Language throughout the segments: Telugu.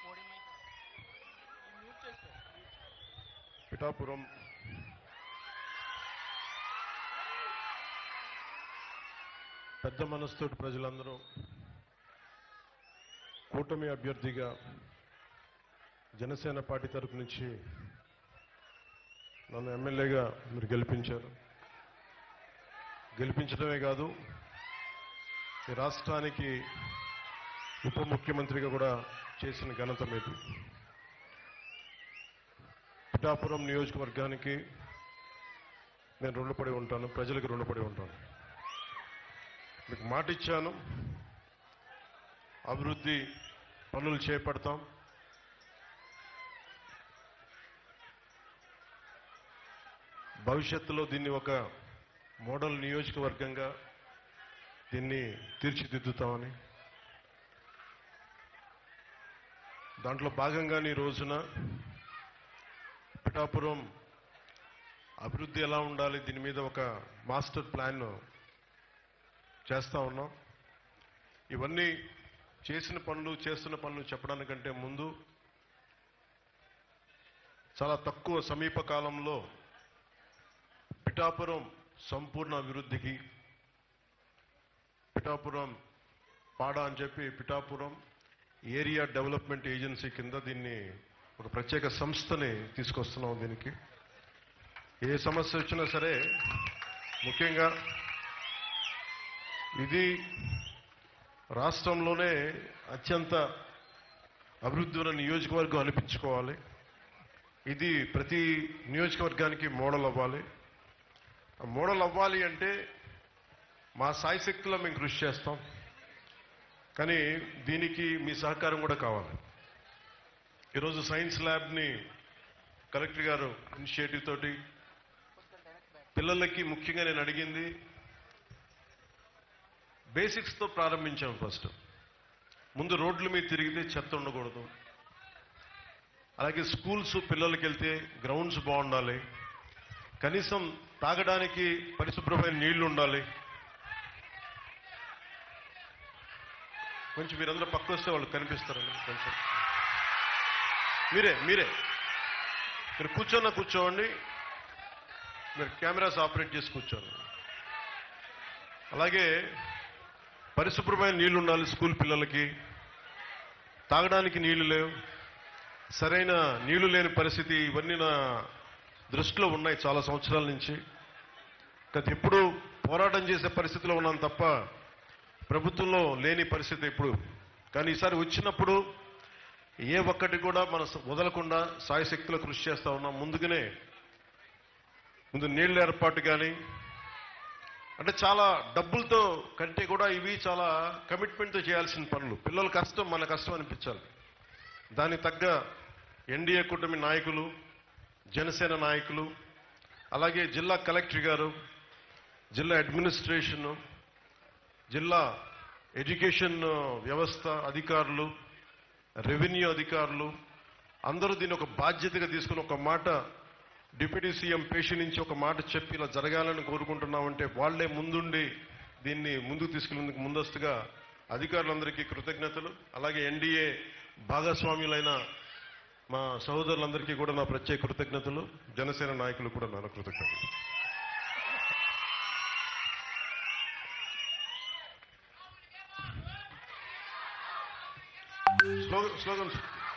పిఠాపురం పెద్ద మనసుతోటి ప్రజలందరూ కూటమి అభ్యర్థిగా జనసేన పార్టీ తరపు నుంచి నన్ను ఎమ్మెల్యేగా మీరు గెలిపించారు గెలిపించడమే కాదు ఈ రాష్ట్రానికి ఉప ముఖ్యమంత్రిగా కూడా చేసిన ఘనత మీది పిఠాపురం నియోజకవర్గానికి నేను రుణపడి ఉంటాను ప్రజలకు రుణపడి ఉంటాను మీకు మాట ఇచ్చాను అభివృద్ధి పనులు చేపడతాం భవిష్యత్తులో దీన్ని ఒక మోడల్ నియోజకవర్గంగా దీన్ని తీర్చిదిద్దుతామని దాంట్లో భాగంగానే ఈ రోజున పిఠాపురం అభివృద్ధి ఎలా ఉండాలి దీని మీద ఒక మాస్టర్ ప్లాన్ చేస్తా ఉన్నాం ఇవన్నీ చేసిన పనులు చేస్తున్న పనులు చెప్పడానికంటే ముందు చాలా తక్కువ సమీప కాలంలో పిఠాపురం సంపూర్ణ అభివృద్ధికి పిఠాపురం పాడ అని చెప్పి పిఠాపురం ఏరియా డెవలప్మెంట్ ఏజెన్సీ కింద దీన్ని ఒక ప్రత్యేక సంస్థని తీసుకొస్తున్నాం దీనికి ఏ సమస్య వచ్చినా సరే ముఖ్యంగా ఇది రాష్ట్రంలోనే అత్యంత అభివృద్ధి ఉన్న నియోజకవర్గం అనిపించుకోవాలి ఇది ప్రతి నియోజకవర్గానికి మోడల్ అవ్వాలి ఆ మోడల్ అవ్వాలి అంటే మా సాయశక్తిలో మేము కృషి చేస్తాం కానీ దీనికి మీ సహకారం కూడా కావాలి ఈరోజు సైన్స్ ల్యాబ్ని కలెక్టర్ గారు ఇనిషియేటివ్ తోటి పిల్లలకి ముఖ్యంగా నేను అడిగింది బేసిక్స్తో ప్రారంభించాం ఫస్ట్ ముందు రోడ్ల మీద తిరిగితే చెత్త ఉండకూడదు అలాగే స్కూల్స్ పిల్లలకి వెళ్తే గ్రౌండ్స్ బాగుండాలి కనీసం తాగడానికి పరిశుభ్రమైన నీళ్లు ఉండాలి కొంచెం మీరందరూ పక్క వస్తే వాళ్ళు కనిపిస్తారండి కొంచెం మీరే మీరే మీరు కూర్చోన్న కూర్చోండి మీరు కెమెరాస్ ఆపరేట్ చేసి కూర్చోండి అలాగే పరిశుభ్రమైన నీళ్లు ఉండాలి స్కూల్ పిల్లలకి తాగడానికి నీళ్లు లేవు సరైన నీళ్లు లేని పరిస్థితి ఇవన్నీ నా దృష్టిలో ఉన్నాయి చాలా సంవత్సరాల నుంచి గత ఎప్పుడు పోరాటం చేసే పరిస్థితిలో ఉన్నాను తప్ప ప్రభుత్వంలో లేని పరిస్థితి ఇప్పుడు కానీ ఈసారి వచ్చినప్పుడు ఏ ఒక్కటి కూడా మన వదలకుండా సాయశక్తిలో కృషి చేస్తా ఉన్నాం ముందుగానే ముందు నీళ్ళ ఏర్పాటు కానీ అంటే చాలా డబ్బులతో కంటే కూడా ఇవి చాలా కమిట్మెంట్తో చేయాల్సిన పనులు పిల్లల కష్టం మన కష్టం అనిపించాలి దానికి తగ్గ ఎన్డీఏ కూటమి నాయకులు జనసేన నాయకులు అలాగే జిల్లా కలెక్టర్ గారు జిల్లా అడ్మినిస్ట్రేషన్ జిల్లా ఎడ్యుకేషన్ వ్యవస్థ అధికారులు రెవెన్యూ అధికారులు అందరూ దీన్ని ఒక బాధ్యతగా తీసుకుని ఒక మాట డిప్యూటీ సీఎం పేషి నుంచి ఒక మాట చెప్పి ఇలా జరగాలని కోరుకుంటున్నామంటే వాళ్లే ముందుండి దీన్ని ముందుకు తీసుకెళ్లేందుకు ముందస్తుగా అధికారులందరికీ కృతజ్ఞతలు అలాగే ఎన్డీఏ భాగస్వామ్యులైన మా సహోదరులందరికీ కూడా నా ప్రత్యేక కృతజ్ఞతలు జనసేన నాయకులు కూడా నా కృతజ్ఞతలు స్లోగన్ స్లోగన్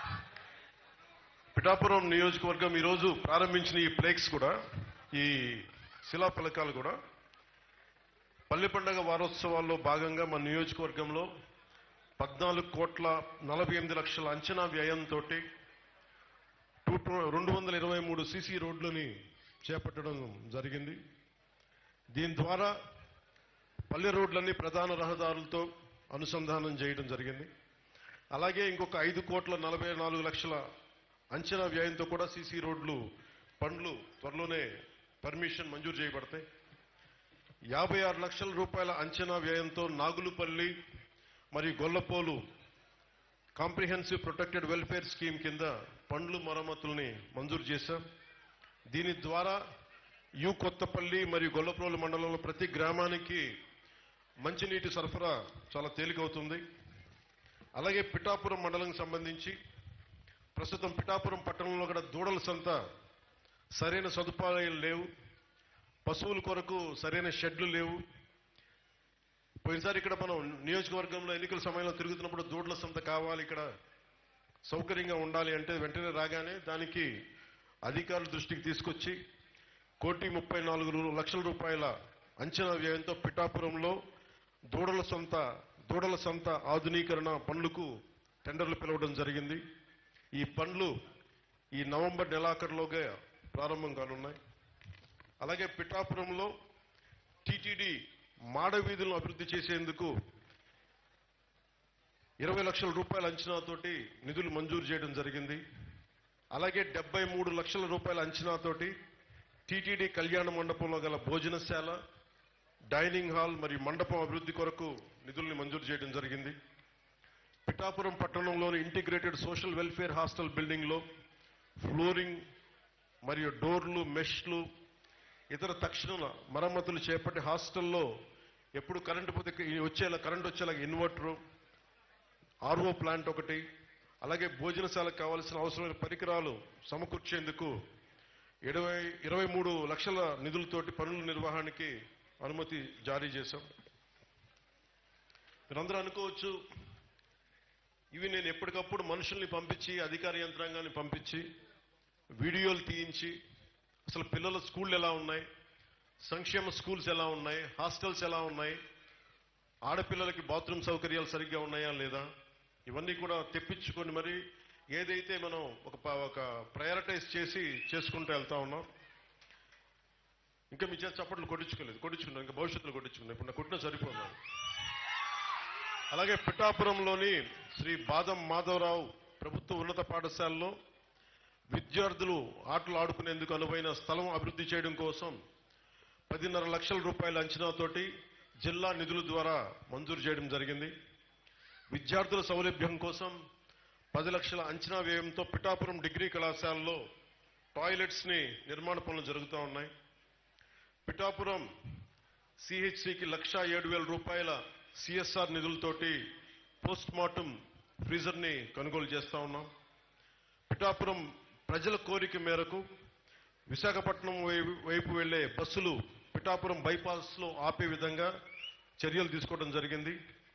పిఠాపురం నియోజకవర్గం ఈరోజు ప్రారంభించిన ఈ ప్లేక్స్ కూడా ఈ శిలా ఫలకాలు కూడా పల్లె పండగ వారోత్సవాల్లో భాగంగా మన నియోజకవర్గంలో పద్నాలుగు కోట్ల నలభై ఎనిమిది లక్షల అంచనా వ్యయంతో టూ రెండు వందల ఇరవై మూడు సీసీ రోడ్లని చేపట్టడం జరిగింది దీని ద్వారా పల్లె రోడ్లన్నీ ప్రధాన రహదారులతో అనుసంధానం చేయడం జరిగింది అలాగే ఇంకొక ఐదు కోట్ల నలభై నాలుగు లక్షల అంచనా వ్యయంతో కూడా సీసీ రోడ్లు పనులు త్వరలోనే పర్మిషన్ మంజూరు చేయబడతాయి యాభై ఆరు లక్షల రూపాయల అంచనా వ్యయంతో నాగులుపల్లి మరియు Gollapolu comprehensive protected welfare scheme కింద పండ్లు మరమ్మతుల్ని మంజూరు చేశాం దీని ద్వారా యు కొత్తపల్లి మరియు గొల్లప్రోలు మండలంలో ప్రతి గ్రామానికి మంచినీటి సరఫరా చాలా తేలికవుతుంది అలాగే పిఠాపురం మండలం సంబంధించి ప్రస్తుతం పిఠాపురం పట్టణంలో కూడా దూడల సంత సరైన సదుపాయాలు లేవు పశువుల కొరకు సరైన షెడ్లు లేవు పోయినసారి ఇక్కడ మనం నియోజకవర్గంలో ఎన్నికల సమయంలో తిరుగుతున్నప్పుడు దూడల సంత కావాలి ఇక్కడ సౌకర్యంగా ఉండాలి అంటే వెంటనే రాగానే దానికి అధికారుల దృష్టికి తీసుకొచ్చి కోటి ముప్పై నాలుగు రూ- లక్షల రూపాయల అంచనా వ్యయంతో పిఠాపురంలో దూడల సంత దూడల సంత ఆధునీకరణ పనులకు టెండర్లు పిలవడం జరిగింది ఈ పనులు ఈ నవంబర్ నెలాఖరులోగా ప్రారంభం కానున్నాయి అలాగే పిఠాపురంలో టీటీడీ మాడ వీధులను అభివృద్ధి చేసేందుకు ఇరవై లక్షల రూపాయల అంచనాతోటి నిధులు మంజూరు చేయడం జరిగింది అలాగే డెబ్బై మూడు లక్షల రూపాయల అంచనాతోటి టీటీడీ కళ్యాణ మండపంలో గల భోజనశాల డైనింగ్ హాల్ మరియు మండపం అభివృద్ధి కొరకు నిధుల్ని మంజూరు చేయడం జరిగింది పిఠాపురం పట్టణంలోని ఇంటిగ్రేటెడ్ సోషల్ వెల్ఫేర్ హాస్టల్ బిల్డింగ్లో ఫ్లోరింగ్ మరియు డోర్లు మెష్లు ఇతర తక్షణ మరమ్మతులు చేపట్టి హాస్టల్లో ఎప్పుడు కరెంటు పోతే వచ్చేలా కరెంట్ వచ్చేలా ఇన్వర్టరు ఆర్ఓ ప్లాంట్ ఒకటి అలాగే భోజనశాలకు కావాల్సిన అవసరమైన పరికరాలు సమకూర్చేందుకు ఇరవై ఇరవై మూడు లక్షల నిధులతోటి పనుల నిర్వహణకి అనుమతి జారీ చేశాం మీరందరూ అనుకోవచ్చు ఇవి నేను ఎప్పటికప్పుడు మనుషుల్ని పంపించి అధికార యంత్రాంగాన్ని పంపించి వీడియోలు తీయించి అసలు పిల్లల స్కూళ్ళు ఎలా ఉన్నాయి సంక్షేమ స్కూల్స్ ఎలా ఉన్నాయి హాస్టల్స్ ఎలా ఉన్నాయి ఆడపిల్లలకి బాత్రూమ్ సౌకర్యాలు సరిగ్గా ఉన్నాయా లేదా ఇవన్నీ కూడా తెప్పించుకొని మరి ఏదైతే మనం ఒక ప- ఒక ప్రయారిటైజ్ చేసి చేసుకుంటూ వెళ్తా ఉన్నాం ఇంకా మీ చేత చప్పట్లు కొట్టించుకోలేదు కొట్టించుకున్నాం ఇంకా భవిష్యత్తులో కొట్టించుకున్నాం ఇప్పుడు నా కొట్టిన సరిపోన్నాను అలాగే పిఠాపురంలోని శ్రీ బాదం మాధవరావు ప్రభుత్వ ఉన్నత పాఠశాలలో విద్యార్థులు ఆటలు ఆడుకునేందుకు అనువైన స్థలం అభివృద్ధి చేయడం కోసం పదిన్నర లక్షల రూపాయల అంచనాతోటి జిల్లా నిధుల ద్వారా మంజూరు చేయడం జరిగింది విద్యార్థుల సౌలభ్యం కోసం పది లక్షల అంచనా వ్యయంతో పిఠాపురం డిగ్రీ కళాశాలలో టాయిలెట్స్ ని నిర్మాణ పనులు జరుగుతూ ఉన్నాయి పిఠాపురం సిహెచ్సికి లక్ష ఏడు వేల రూపాయల సిఎస్ఆర్ నిధులతోటి పోస్ట్ మార్టం ఫ్రీజర్ ని కొనుగోలు చేస్తా ఉన్నాం పిఠాపురం ప్రజల కోరిక మేరకు విశాఖపట్నం వై- వైపు వెళ్లే బస్సులు పిఠాపురం బైపాస్ లో ఆపే విధంగా చర్యలు తీసుకోవడం జరిగింది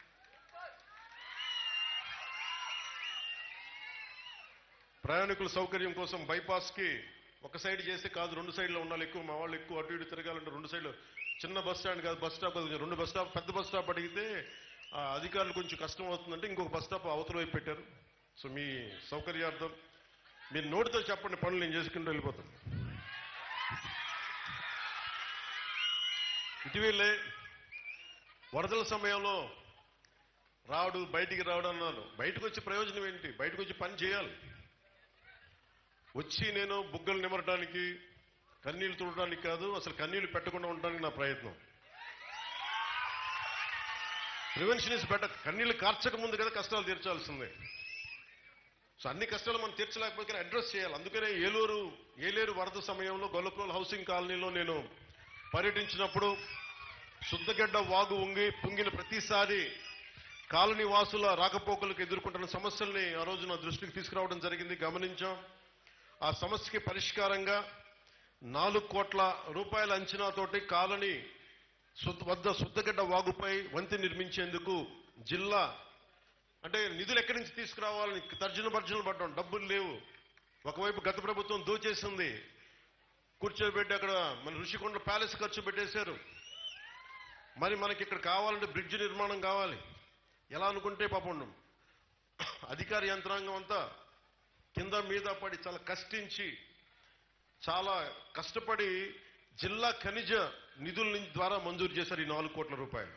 ప్రయాణికుల సౌకర్యం కోసం బైపాస్ కి ఒక సైడ్ చేస్తే కాదు రెండు సైడ్లో ఉండాలి ఎక్కువ మా వాళ్ళు ఎక్కువ అటు ఇటు తిరగాలంటే రెండు సైడ్లు చిన్న బస్ స్టాండ్ కాదు బస్ స్టాప్ అది రెండు బస్ స్టాప్ పెద్ద బస్ స్టాప్ అడిగితే ఆ అధికారులు కొంచెం కష్టం అవుతుందంటే ఇంకొక బస్ స్టాప్ అవతల వైపు పెట్టారు సో మీ సౌకర్యార్థం మీరు నోటితో చెప్పండి పనులు నేను చేసుకుంటూ వెళ్ళిపోతాను ఇటీవలే వరదల సమయంలో రావడు బయటికి రావడం అన్నాను బయటకు వచ్చే ప్రయోజనం ఏంటి బయటకు వచ్చి పని చేయాలి వచ్చి నేను బుగ్గలు నిమరడానికి కన్నీళ్లు తుడడానికి కాదు అసలు కన్నీళ్లు పెట్టకుండా ఉండడానికి నా ప్రయత్నం ప్రివెన్షన్ ఇస్ బెటర్ కన్నీళ్లు కార్చక ముందు కదా కష్టాలు తీర్చాల్సిందే సో అన్ని కష్టాలు మనం తీర్చలేకపోతే అడ్రస్ చేయాలి అందుకనే ఏలూరు ఏలేరు వరద సమయంలో గొల్లపురం హౌసింగ్ కాలనీలో నేను పర్యటించినప్పుడు శుద్ధగడ్డ వాగు ఉంగి పొంగిన ప్రతిసారి కాలనీ వాసుల రాకపోకలకు ఎదుర్కొంటున్న సమస్యల్ని ఆ రోజు నా దృష్టికి తీసుకురావడం జరిగింది గమనించాం ఆ సమస్యకి పరిష్కారంగా నాలుగు కోట్ల రూపాయల అంచనాతోటి కాలనీ శుద్ధ వద్ద శుద్ధగడ్డ వాగుపై వంతెన నిర్మించేందుకు జిల్లా అంటే నిధులు ఎక్కడి నుంచి తీసుకురావాలని తర్జన భర్జనలు పడ్డాం డబ్బులు లేవు ఒకవైపు గత ప్రభుత్వం దోచేసింది కూర్చోబెట్టి అక్కడ మన ఋషికొండ ప్యాలెస్ ఖర్చు పెట్టేశారు మరి మనకి ఇక్కడ కావాలంటే బ్రిడ్జ్ నిర్మాణం కావాలి ఎలా అనుకుంటే పాపం అధికార యంత్రాంగం అంతా కింద మీద పడి చాలా కష్టించి చాలా కష్టపడి జిల్లా ఖనిజ నిధుల నుంచి ద్వారా మంజూరు చేశారు ఈ నాలుగు కోట్ల రూపాయలు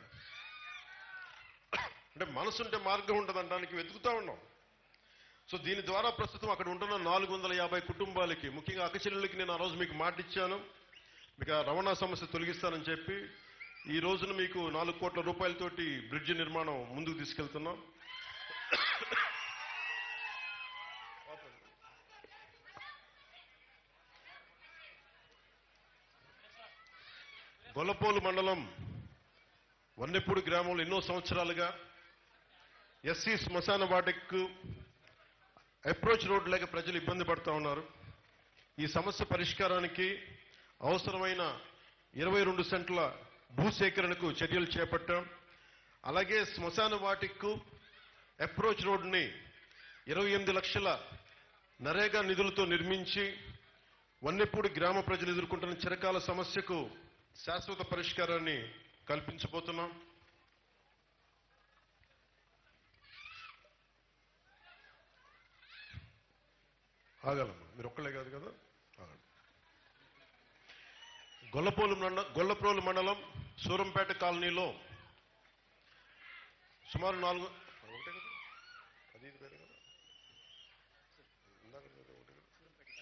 అంటే మనసుంటే మార్గం ఉండదనడానికి వెతుకుతా ఉన్నాం సో దీని ద్వారా ప్రస్తుతం అక్కడ ఉంటున్న నాలుగు వందల యాభై కుటుంబాలకి ముఖ్యంగా అక్కచెల్లెలకి నేను ఆ రోజు మీకు మాట ఇచ్చాను మీకు ఆ రవాణా సమస్య తొలగిస్తానని చెప్పి ఈ రోజున మీకు నాలుగు కోట్ల రూపాయలతోటి బ్రిడ్జ్ నిర్మాణం ముందుకు తీసుకెళ్తున్నాం గొల్లపోలు మండలం వన్నెపూడి గ్రామంలో ఎన్నో సంవత్సరాలుగా ఎస్సీ శ్మశాన వాటికు అప్రోచ్ రోడ్ లేక ప్రజలు ఇబ్బంది పడుతూ ఉన్నారు ఈ సమస్య పరిష్కారానికి అవసరమైన ఇరవై రెండు సెంట్ల భూసేకరణకు చర్యలు చేపట్టాం అలాగే శ్మశాన వాటికు అప్రోచ్ రోడ్ని ఇరవై ఎనిమిది లక్షల నరేగా నిధులతో నిర్మించి వన్నెపూడి గ్రామ ప్రజలు ఎదుర్కొంటున్న చిరకాల సమస్యకు శాశ్వత పరిష్కారాన్ని కల్పించబోతున్నాం ఆగాలమ్మా మీరు ఒక్కలే కాదు కదా ఆగండి గొల్లపోలు మండ గొల్లప్రోలు మండలం సూరంపేట కాలనీలో సుమారు నాలుగు ఒకటే కదా అది ఇది వేరే కదా ఇందాక వేరే ఒకటే కదా?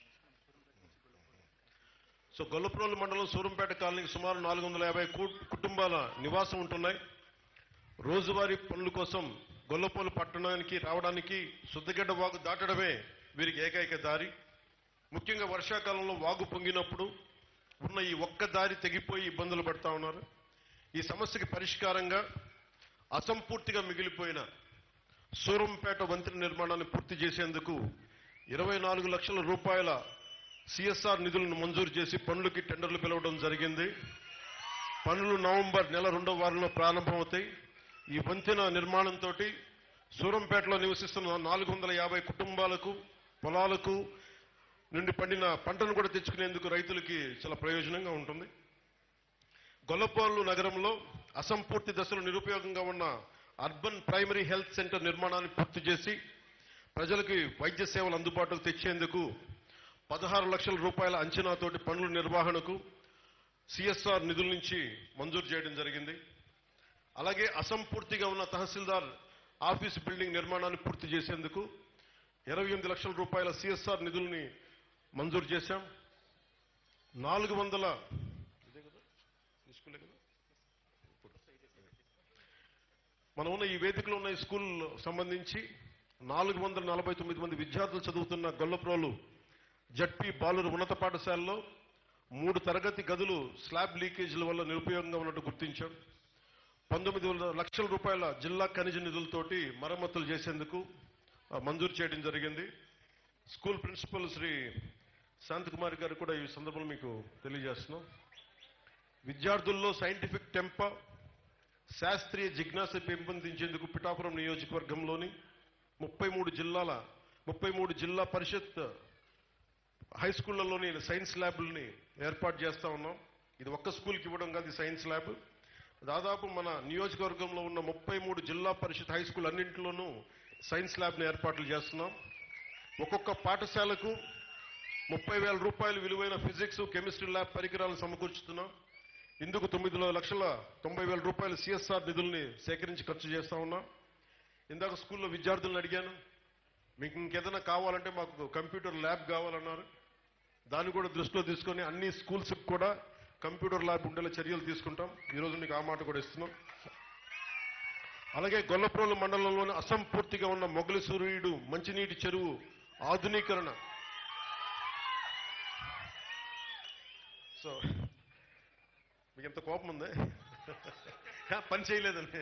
సో గొల్లప్రోలు మండలం సూరంపేట కాలనీకి సుమారు నాలుగు వందల యాభై కు- కుటుంబాల నివాసం ఉంటున్నాయి రోజువారీ పనుల కోసం గొల్లపోలు పట్టణానికి రావడానికి శుద్ధగడ్డ వాగు దాటడమే వీరికి ఏకైక దారి ముఖ్యంగా వర్షాకాలంలో వాగు పొంగినప్పుడు ఉన్న ఈ ఒక్క దారి తెగిపోయి ఇబ్బందులు పడతా ఉన్నారు ఈ సమస్యకి పరిష్కారంగా అసంపూర్తిగా మిగిలిపోయిన సూరంపేట వంతెన నిర్మాణాన్ని పూర్తి చేసేందుకు ఇరవై నాలుగు లక్షల రూపాయల సిఎస్ఆర్ నిధులను మంజూరు చేసి పనులకి టెండర్లు పిలవడం జరిగింది పనులు నవంబర్ నెల రెండవ వారంలో ప్రారంభమవుతాయి ఈ వంతెన నిర్మాణంతో సూరంపేటలో నివసిస్తున్న నాలుగు వందల యాభై కుటుంబాలకు పొలాలకు నుండి పండిన పంటను కూడా తెచ్చుకునేందుకు రైతులకి చాలా ప్రయోజనంగా ఉంటుంది గొల్లపాలు నగరంలో అసంపూర్తి దశలో నిరుపయోగంగా ఉన్న అర్బన్ ప్రైమరీ హెల్త్ సెంటర్ నిర్మాణాన్ని పూర్తి చేసి ప్రజలకు వైద్య సేవలు అందుబాటులోకి తెచ్చేందుకు పదహారు లక్షల రూపాయల అంచనాతోటి పనుల నిర్వహణకు సిఎస్ఆర్ నిధుల నుంచి మంజూరు చేయడం జరిగింది అలాగే అసంపూర్తిగా ఉన్న తహసీల్దార్ ఆఫీస్ బిల్డింగ్ నిర్మాణాన్ని పూర్తి చేసేందుకు ఇరవై ఎనిమిది లక్షల రూపాయల సిఎస్ఆర్ నిధుల్ని మంజూరు చేశాం నాలుగు వందల ఇదే కదా తీసుకోలే కదా ఇప్పుడు. మనం ఉన్న ఈ వేదికలో ఉన్న ఈ స్కూల్ సంబంధించి నాలుగు వందల నలభై తొమ్మిది మంది విద్యార్థులు చదువుతున్న గొల్లప్రోలు జడ్పీ బాలురు ఉన్నత పాఠశాలలో మూడు తరగతి గదులు స్లాబ్ లీకేజీల వల్ల నిరుపయోగంగా ఉన్నట్టు గుర్తించాం పంతొమ్మిది వందల లక్షల రూపాయల జిల్లా ఖనిజ నిధులతోటి మరమ్మతులు చేసేందుకు ఆ, మంజూరు చేయడం జరిగింది స్కూల్ ప్రిన్సిపల్ శ్రీ శాంతకుమారి గారు కూడా ఈ సందర్భంలో మీకు తెలియజేస్తున్నాం విద్యార్థుల్లో సైంటిఫిక్ టెంప శాస్త్రీయ జిజ్ఞాస పెంపొందించేందుకు పిఠాపురం నియోజకవర్గంలోని ముప్పై మూడు జిల్లాల ముప్పై మూడు జిల్లా పరిషత్ హై స్కూళ్లలోని సైన్స్ ల్యాబ్లని ఏర్పాటు చేస్తా ఉన్నాం ఇది ఒక్క స్కూల్కి ఇవ్వడం కాదు ఈ సైన్స్ ల్యాబ్ దాదాపు మన నియోజకవర్గంలో ఉన్న ముప్పై మూడు జిల్లా పరిషత్ హై స్కూల్ అన్నింటిలోనూ సైన్స్ ల్యాబ్ని ఏర్పాట్లు చేస్తున్నాం ఒక్కొక్క పాఠశాలకు ముప్పై వేల రూపాయలు విలువైన ఫిజిక్స్ కెమిస్ట్రీ ల్యాబ్ పరికరాలను సమకూర్చుతున్నాం ఇందుకు తొమ్మిది లక్షల తొంభై వేల రూపాయల సిఎస్ఆర్ నిధుల్ని సేకరించి ఖర్చు చేస్తా ఉన్నాం ఇందాక స్కూల్లో విద్యార్థులను అడిగాను మీకు ఇంకేదైనా కావాలంటే మాకు కంప్యూటర్ ల్యాబ్ కావాలన్నారు దాన్ని కూడా దృష్టిలో తీసుకొని అన్ని స్కూల్స్కి కూడా కంప్యూటర్ ల్యాబ్ ఉండేలా చర్యలు తీసుకుంటాం ఈరోజు మీకు ఆ మాట కూడా ఇస్తున్నాం అలాగే గొల్లప్రోలు మండలంలోని అసంపూర్తిగా ఉన్న మొగలి సూర్యుడు మంచినీటి చెరువు ఆధునీకరణ సో మీకు ఎంత కోపం ఉంది పని చేయలేదండి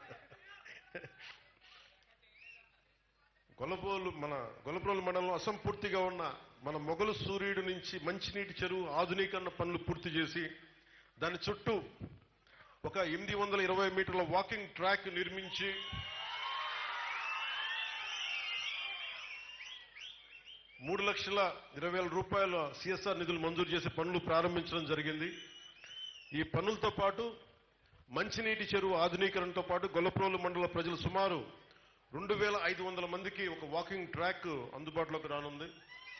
గొల్లపోలు మన గొల్లపోలు మండలంలో అసంపూర్తిగా ఉన్న మన మొగలు సూర్యుడి నుంచి మంచినీటి చెరువు ఆధునీకరణ పనులు పూర్తి చేసి దాని చుట్టూ ఒక ఎనిమిది వందల ఇరవై మీటర్ల వాకింగ్ ట్రాక్ నిర్మించి మూడు లక్షల ఇరవై వేల రూపాయల సిఎస్ఆర్ నిధులు మంజూరు చేసి పనులు ప్రారంభించడం జరిగింది ఈ పనులతో పాటు మంచినీటి చెరువు ఆధునీకరణతో పాటు గొల్లప్రోలు మండల ప్రజలు సుమారు రెండు వేల ఐదు వందల మందికి ఒక వాకింగ్ ట్రాక్ అందుబాటులోకి రానుంది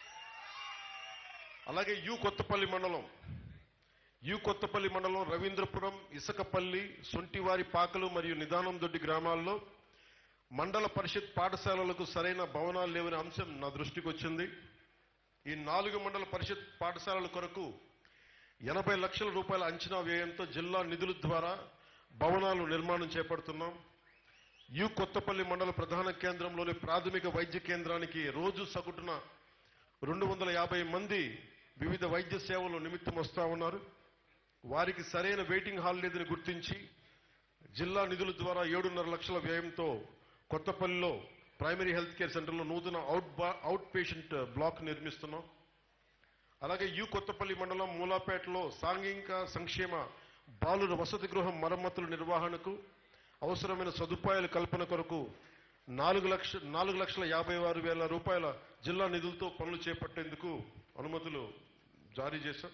అలాగే యు కొత్తపల్లి మండలం యు కొత్తపల్లి మండలం రవీంద్రపురం ఇసకపల్లి సొంటివారి పాకలు మరియు నిదానం దొడ్డి గ్రామాల్లో మండల పరిషత్ పాఠశాలలకు సరైన భవనాలు లేవనే అంశం నా దృష్టికి వచ్చింది ఈ నాలుగు మండల పరిషత్ పాఠశాలల కొరకు ఎనభై లక్షల రూపాయల అంచనా వ్యయంతో జిల్లా నిధుల ద్వారా భవనాలు నిర్మాణం చేపడుతున్నాం యు కొత్తపల్లి మండల ప్రధాన కేంద్రంలోని ప్రాథమిక వైద్య కేంద్రానికి రోజు సగటున రెండు వందల యాభై మంది వివిధ వైద్య సేవలు నిమిత్తం వస్తా ఉన్నారు వారికి సరైన వెయిటింగ్ హాల్ లేదని గుర్తించి జిల్లా నిధుల ద్వారా ఏడున్నర లక్షల వ్యయంతో కొత్తపల్లిలో ప్రైమరీ హెల్త్ కేర్ సెంటర్లో నూతన అవుట్ బా అవుట్ పేషెంట్ బ్లాక్ నిర్మిస్తున్నాం అలాగే యు కొత్తపల్లి మండలం మూలాపేటలో సాంఘిక సంక్షేమ బాలుర వసతి గృహం మరమ్మతుల నిర్వహణకు అవసరమైన సదుపాయాల కల్పన కొరకు నాలుగు లక్ష నాలుగు లక్షల యాభై ఆరు వేల రూపాయల జిల్లా నిధులతో పనులు చేపట్టేందుకు అనుమతులు జారీ చేశాం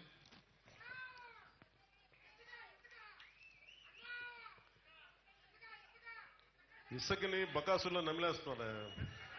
ఇసుకని బకాసుల్లో నమిలేస్తున్నారు